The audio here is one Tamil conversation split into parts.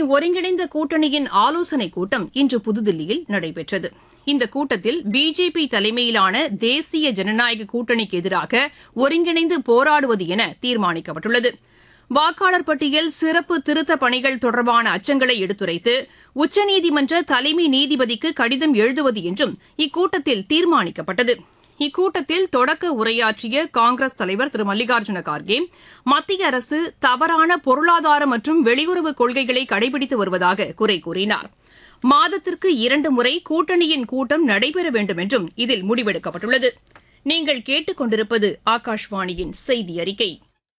கட்சிகளின் ஒருங்கிணைந்த கூட்டணியின் ஆலோசனைக் கூட்டம் இன்று புதுதில்லியில் நடைபெற்றது இந்த கூட்டத்தில் பிஜேபி தலைமையிலான தேசிய ஜனநாயக கூட்டணிக்கு எதிராக ஒருங்கிணைந்து போராடுவது என தீர்மானிக்கப்பட்டுள்ளது வாக்காளர் பட்டியல் சிறப்பு திருத்த பணிகள் தொடர்பான அச்சங்களை எடுத்துரைத்து உச்சநீதிமன்ற தலைமை நீதிபதிக்கு கடிதம் எழுதுவது என்றும் இக்கூட்டத்தில் தீர்மானிக்கப்பட்டது இக்கூட்டத்தில் தொடக்க உரையாற்றிய காங்கிரஸ் தலைவர் திரு மல்லிகார்ஜுன கார்கே மத்திய அரசு தவறான பொருளாதார மற்றும் வெளியுறவு கொள்கைகளை கடைபிடித்து வருவதாக குறை கூறினார் மாதத்திற்கு இரண்டு முறை கூட்டணியின் கூட்டம் நடைபெற வேண்டும் என்றும் இதில் முடிவெடுக்கப்பட்டுள்ளது நீங்கள் கேட்டுக்கொண்டிருப்பது ஆகாஷ்வாணியின் செய்தி அறிக்கை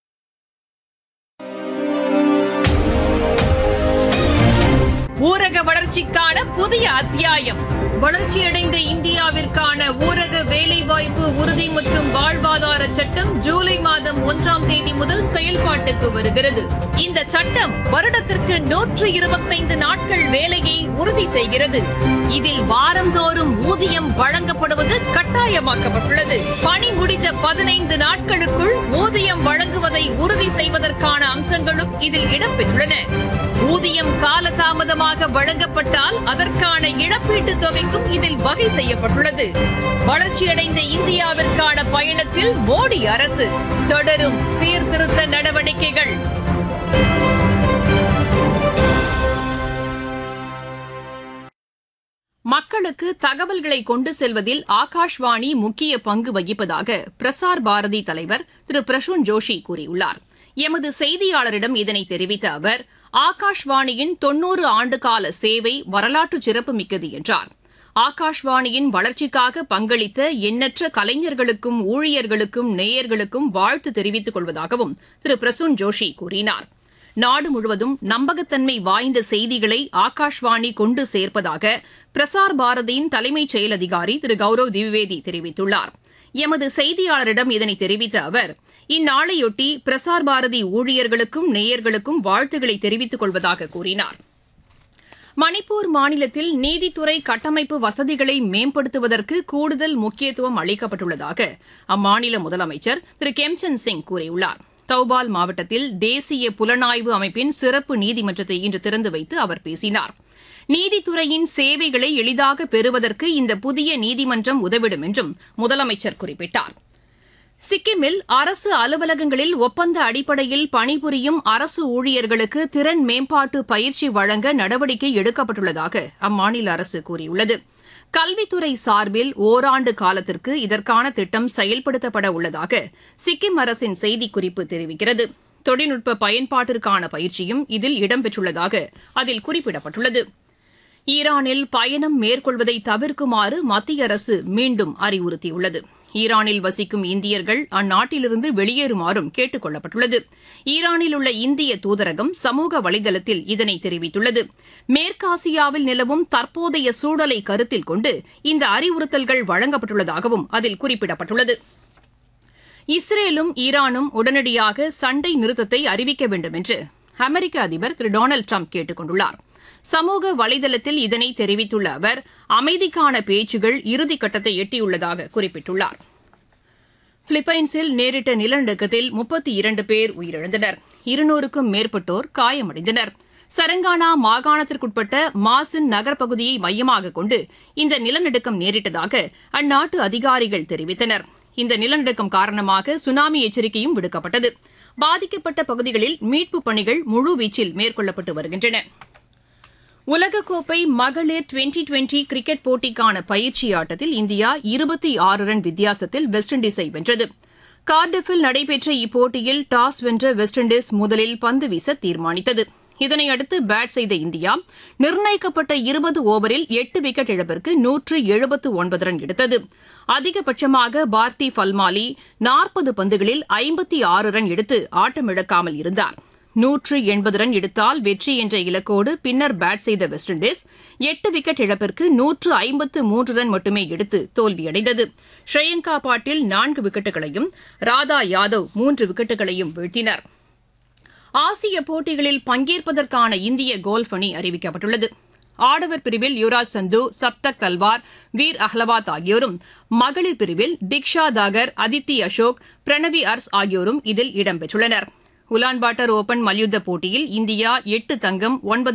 ஊரக வளர்ச்சிக்கான புதிய அத்தியாயம் வளர்ச்சியடைந்த இந்தியாவிற்கான ஊரக வேலைவாய்ப்பு உறுதி மற்றும் வாழ்வாதார சட்டம் ஜூலை மாதம் ஒன்றாம் தேதி முதல் செயல்பாட்டுக்கு வருகிறது இந்த சட்டம் வருடத்திற்கு நூற்று இருபத்தைந்து நாட்கள் வேலையை உறுதி செய்கிறது இதில் வாரந்தோறும் ஊதியம் வழங்கப்படுவது கட்டாயமாக்கப்பட்டுள்ளது பணி முடிந்த பதினைந்து நாட்களுக்குள் ஊதியம் வழங்குவதை உறுதி செய்வதற்கான அம்சங்களும் இதில் இடம்பெற்றுள்ளன ஊதியம் காலதாமதமாக வழங்கப்பட்டால் அதற்கான இழப்பீட்டுத் தொகைக்கும் இதில் வகை செய்யப்பட்டுள்ளது வளர்ச்சியடைந்த இந்தியாவிற்கான பயணத்தில் மோடி அரசு தொடரும் சீர்திருத்த நடவடிக்கைகள் மக்களுக்கு தகவல்களை கொண்டு செல்வதில் ஆகாஷ்வாணி முக்கிய பங்கு வகிப்பதாக பிரசார் பாரதி தலைவர் திரு பிரசூன் ஜோஷி கூறியுள்ளார் எமது செய்தியாளரிடம் இதனை தெரிவித்த அவர் ஆகாஷ்வாணியின் தொன்னூறு ஆண்டுகால சேவை வரலாற்று சிறப்புமிக்கது என்றார் ஆகாஷ்வாணியின் வளர்ச்சிக்காக பங்களித்த எண்ணற்ற கலைஞர்களுக்கும் ஊழியர்களுக்கும் நேயர்களுக்கும் வாழ்த்து தெரிவித்துக் கொள்வதாகவும் திரு பிரசூன் ஜோஷி கூறினார் நாடு முழுவதும் நம்பகத்தன்மை வாய்ந்த செய்திகளை ஆகாஷ்வாணி கொண்டு சேர்ப்பதாக பிரசார் பாரதியின் தலைமைச் செயல் அதிகாரி திரு கௌரவ் திவிவேதி தெரிவித்துள்ளார் எமது செய்தியாளரிடம் இதனை தெரிவித்த அவர் இந்நாளையொட்டி பிரசார் பாரதி ஊழியர்களுக்கும் நேயர்களுக்கும் வாழ்த்துக்களை தெரிவித்துக் கொள்வதாக கூறினார் மணிப்பூர் மாநிலத்தில் நீதித்துறை கட்டமைப்பு வசதிகளை மேம்படுத்துவதற்கு கூடுதல் முக்கியத்துவம் அளிக்கப்பட்டுள்ளதாக அம்மாநில முதலமைச்சர் திரு கெம்சந்த் சிங் கூறியுள்ளார் தௌபால் மாவட்டத்தில் தேசிய புலனாய்வு அமைப்பின் சிறப்பு நீதிமன்றத்தை இன்று திறந்து வைத்து அவர் பேசினார் நீதித்துறையின் சேவைகளை எளிதாக பெறுவதற்கு இந்த புதிய நீதிமன்றம் உதவிடும் என்றும் முதலமைச்சர் குறிப்பிட்டார் சிக்கிமில் அரசு அலுவலகங்களில் ஒப்பந்த அடிப்படையில் பணிபுரியும் அரசு ஊழியர்களுக்கு திறன் மேம்பாட்டு பயிற்சி வழங்க நடவடிக்கை எடுக்கப்பட்டுள்ளதாக அம்மாநில அரசு கூறியுள்ளது கல்வித்துறை சார்பில் ஓராண்டு காலத்திற்கு இதற்கான திட்டம் செயல்படுத்தப்பட உள்ளதாக சிக்கிம் அரசின் செய்திக்குறிப்பு தெரிவிக்கிறது தொழில்நுட்ப பயன்பாட்டிற்கான பயிற்சியும் இதில் இடம்பெற்றுள்ளதாக அதில் குறிப்பிடப்பட்டுள்ளது ஈரானில் பயணம் மேற்கொள்வதை தவிர்க்குமாறு மத்திய அரசு மீண்டும் அறிவுறுத்தியுள்ளது ஈரானில் வசிக்கும் இந்தியர்கள் அந்நாட்டிலிருந்து வெளியேறுமாறும் கேட்டுக் கொள்ளப்பட்டுள்ளது ஈரானில் உள்ள இந்திய தூதரகம் சமூக வலைதளத்தில் இதனை தெரிவித்துள்ளது மேற்காசியாவில் நிலவும் தற்போதைய சூழலை கருத்தில் கொண்டு இந்த அறிவுறுத்தல்கள் வழங்கப்பட்டுள்ளதாகவும் அதில் குறிப்பிடப்பட்டுள்ளது இஸ்ரேலும் ஈரானும் உடனடியாக சண்டை நிறுத்தத்தை அறிவிக்க வேண்டும் என்று அமெரிக்க அதிபர் திரு டொனால்டு ட்ரம்ப் கேட்டுக் கொண்டுள்ளார் சமூக வலைதளத்தில் இதனை தெரிவித்துள்ள அவர் அமைதிக்கான பேச்சுகள் இறுதிக்கட்டத்தை எட்டியுள்ளதாக குறிப்பிட்டுள்ளார் பிலிப்பைன்ஸில் நேரிட்ட நிலநடுக்கத்தில் முப்பத்தி இரண்டு பேர் உயிரிழந்தனர் இருநூறுக்கும் மேற்பட்டோர் காயமடைந்தனர் சரங்கானா மாகாணத்திற்குட்பட்ட மாசின் நகர்ப்பகுதியை மையமாக கொண்டு இந்த நிலநடுக்கம் நேரிட்டதாக அந்நாட்டு அதிகாரிகள் தெரிவித்தனர் இந்த நிலநடுக்கம் காரணமாக சுனாமி எச்சரிக்கையும் விடுக்கப்பட்டது பாதிக்கப்பட்ட பகுதிகளில் மீட்புப் பணிகள் முழுவீச்சில் மேற்கொள்ளப்பட்டு வருகின்றன உலகக்கோப்பை மகளிர் டுவெண்டி டுவெண்டி கிரிக்கெட் போட்டிக்கான பயிற்சி ஆட்டத்தில் இந்தியா இருபத்தி ஆறு ரன் வித்தியாசத்தில் வெஸ்ட் இண்டீஸை வென்றது கார்டிஃபில் நடைபெற்ற இப்போட்டியில் டாஸ் வென்ற வெஸ்ட் இண்டீஸ் முதலில் பந்து வீச தீர்மானித்தது இதனையடுத்து பேட் செய்த இந்தியா நிர்ணயிக்கப்பட்ட இருபது ஓவரில் எட்டு விக்கெட் இழப்பிற்கு நூற்று எழுபத்து ஒன்பது ரன் எடுத்தது அதிகபட்சமாக பார்த்தி ஃபல்மாலி நாற்பது பந்துகளில் ஐம்பத்தி ஆறு ரன் எடுத்து ஆட்டமிழக்காமல் இருந்தார் நூற்று எண்பது ரன் எடுத்தால் வெற்றி என்ற இலக்கோடு பின்னர் பேட் செய்த வெஸ்ட் இண்டீஸ் எட்டு விக்கெட் இழப்பிற்கு நூற்று ஐம்பத்து மூன்று ரன் மட்டுமே எடுத்து தோல்வியடைந்தது ஸ்ரேயங்கா பாட்டில் நான்கு விக்கெட்டுகளையும் ராதா யாதவ் மூன்று விக்கெட்டுகளையும் வீழ்த்தினர் ஆசிய போட்டிகளில் பங்கேற்பதற்கான இந்திய கோல்ஃப் அணி அறிவிக்கப்பட்டுள்ளது ஆடவர் பிரிவில் யுவராஜ் சந்து சப்தக் தல்வார் வீர் அஹ்லவாத் ஆகியோரும் மகளிர் பிரிவில் திக்ஷா தாகர் அதித்தி அசோக் பிரணவி அர்ஸ் ஆகியோரும் இதில் இடம்பெற்றுள்ளனர் உலான்பாட்டர் ஓபன் மல்யுத்த போட்டியில் இந்தியா எட்டு தங்கம் ஒன்பது